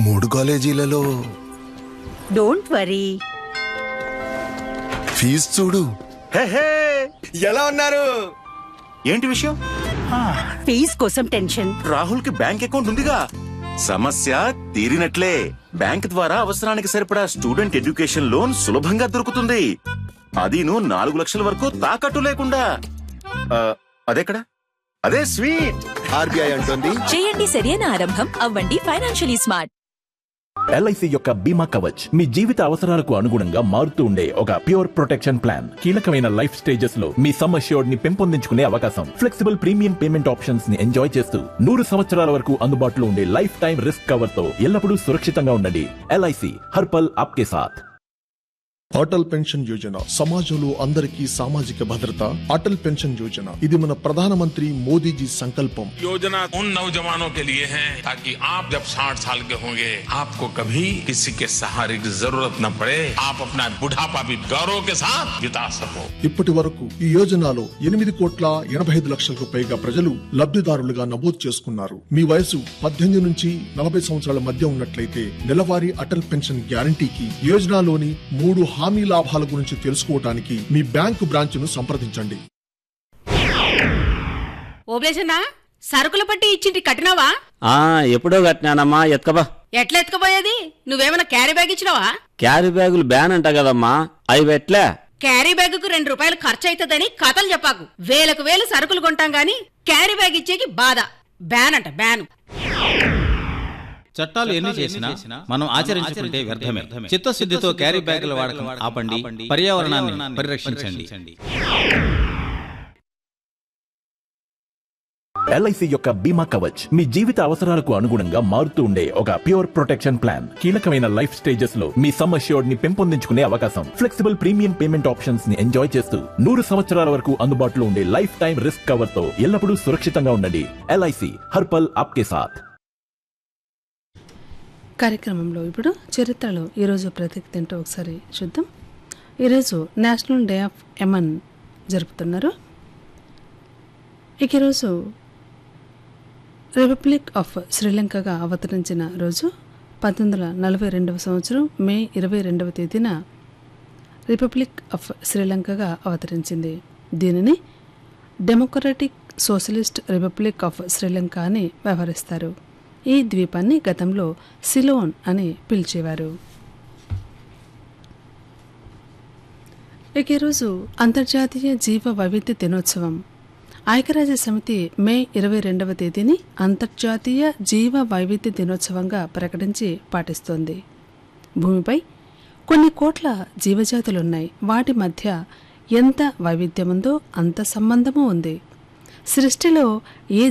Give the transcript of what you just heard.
మూడు కాలేజీలలో don't worry fee చూడు హే హే ఎలా ఉన్నారు ఏంటి విషయం ఫీజ్ కోసం టెన్షన్ రాహుల్ కి బ్యాంక్ అకౌంట్ ఉందిగా సమస్య తీరినట్లే బ్యాంక్ ద్వారా అవసరానికి సరిపడా స్టూడెంట్ ఎడ్యుకేషన్ లోన్ సులభంగా దొరుకుతుంది అదీను నాలుగు లక్షల వరకు తాకట్టు లేకుండా ఆ, అదెక్కడ అదే స్వీట్ ఆర్బీఐ అంటుంది చేయండి సరైన ఆరంభం అవ్వండి ఫైనాన్షియలీ స్మార్ట్ ఎల్ఐసి యొక్క బీమా కవచ్ మీ జీవిత అవసరాలకు అనుగుణంగా మారుతూ ఉండే ఒక ప్యూర్ ప్రొటెక్షన్ ప్లాన్ కీలకమైన లైఫ్ స్టేజెస్ లో మీ సమ్ అష్యూర్డ్ ని పెంపొందించుకునే అవకాశం ఫ్లెక్సిబుల్ ప్రీమియం పేమెంట్ ఆప్షన్స్ ని ఎంజాయ్ చేస్తూ నూరు సంవత్సరాల వరకు అందుబాటులో ఉండే లైఫ్ టైం రిస్క్ కవర్ తో ఎల్లప్పుడూ సురక్షితంగా ఉండండి ఎల్ఐసి హర్పల్ ఆప్కే సాథ్ అటల్ పెన్షన్ యోజన సమాజంలో అందరికీ సామాజిక భద్రత అటల్ పెన్షన్ యోజన ఇది మన ప్రధానమంత్రి మోదీజీ సంకల్పం योजना उन नौजवानों के लिए है ताकि आप जब 60 साल के होंगे आपको कभी किसी के सहारे की जरूरत न पड़े आप अपना बुढ़ापा भी गौरव के साथ बिता सको ఇప్పటి వరకు ఈ యోజనలో ఎనిమిది కోట్ల ఎనభై ఐదు లక్షలకు పైగా ప్రజలు లబ్ధిదారులుగా నమోదు చేసుకున్నారు మీ వయసు పద్దెనిమిది నుంచి నలభై సంవత్సరాల మధ్య ఉన్నట్లయితే నెలవారీ అటల్ పెన్షన్ గ్యారంటీకి యోజనలోని మూడు హామీ లాభాల గురించి తెలుసుకోవడానికి మీ బ్యాంకు బ్రాంచ్ను సంప్రదించండి ఓబ్లేసన్నా సరుకుల పట్టి ఇచ్చింటి కట్టినావా ఆ ఎప్పుడో కట్టినానమ్మా ఎత్కబా ఎట్లా ఎత్తుకుపోయేది నువ్వేమైనా క్యారీ బ్యాగ్ ఇచ్చినావా క్యారీ బ్యాగులు బ్యాన్ అంట కదమ్మా అవి పెట్లే క్యారీ బ్యాగ్ కు రెండు రూపాయలు ఖర్చు అవుతుందని కథలు చెప్పాకు వేలకు వేలు సరుకులు కొంటాం గాని క్యారీ బ్యాగ్ ఇచ్చేకి బాధ బ్యాన్ అంట బ్యాన్ చట్టాలు ఎన్ని చేసినా మనం ఆచరించుకుంటే వ్యర్థమే చిత్తశుద్ధితో క్యారీ బ్యాగుల వాడకం ఆపండి పర్యావరణాన్ని పరిరక్షించండి ఎల్ఐసి యొక్క బీమా కవచ్ మీ జీవిత అవసరాలకు అనుగుణంగా మారుతూ ఉండే ఒక ప్యూర్ ప్రొటెక్షన్ ప్లాన్ కీలకమైన లైఫ్ స్టేజెస్ లో మీ సమ్ అష్యూర్డ్ ని పెంపొందించుకునే అవకాశం ఫ్లెక్సిబుల్ ప్రీమియం పేమెంట్ ఆప్షన్స్ ని ఎంజాయ్ చేస్తూ నూరు సంవత్సరాల వరకు అందుబాటులో ఉండే లైఫ్ టైం రిస్క్ కవర్ తో ఎల్లప్పుడూ సురక్షితంగా ఉండండి ఎల్ఐసి హర్పల్ ఆప్కే సాథ్ కార్యక్రమంలో ఇప్పుడు చరిత్రలో ఈరోజు ప్రత్యేకత ఏంటో ఒకసారి చూద్దాం ఈరోజు నేషనల్ డే ఆఫ్ ఎమన్ జరుపుతున్నారు ఇక ఈరోజు రిపబ్లిక్ ఆఫ్ శ్రీలంకగా అవతరించిన రోజు పంతొమ్మిది వందల నలభై రెండవ సంవత్సరం మే ఇరవై రెండవ తేదీన రిపబ్లిక్ ఆఫ్ శ్రీలంకగా అవతరించింది దీనిని democratic socialist republic of Sri అని వ్యవహరిస్తారు ఈ ద్వీపాన్ని గతంలో సిలోన్ అని పిలిచేవారు ఇక ఈరోజు అంతర్జాతీయ జీవ వైవిధ్య దినోత్సవం ఐక్యరాజ్య సమితి మే ఇరవై రెండవ తేదీని అంతర్జాతీయ జీవ వైవిధ్య దినోత్సవంగా ప్రకటించి పాటిస్తోంది భూమిపై కొన్ని కోట్ల జీవజాతులున్నాయి వాటి మధ్య ఎంత వైవిధ్యం ఉందో అంత సంబంధము ఉంది సృష్టిలో ఏ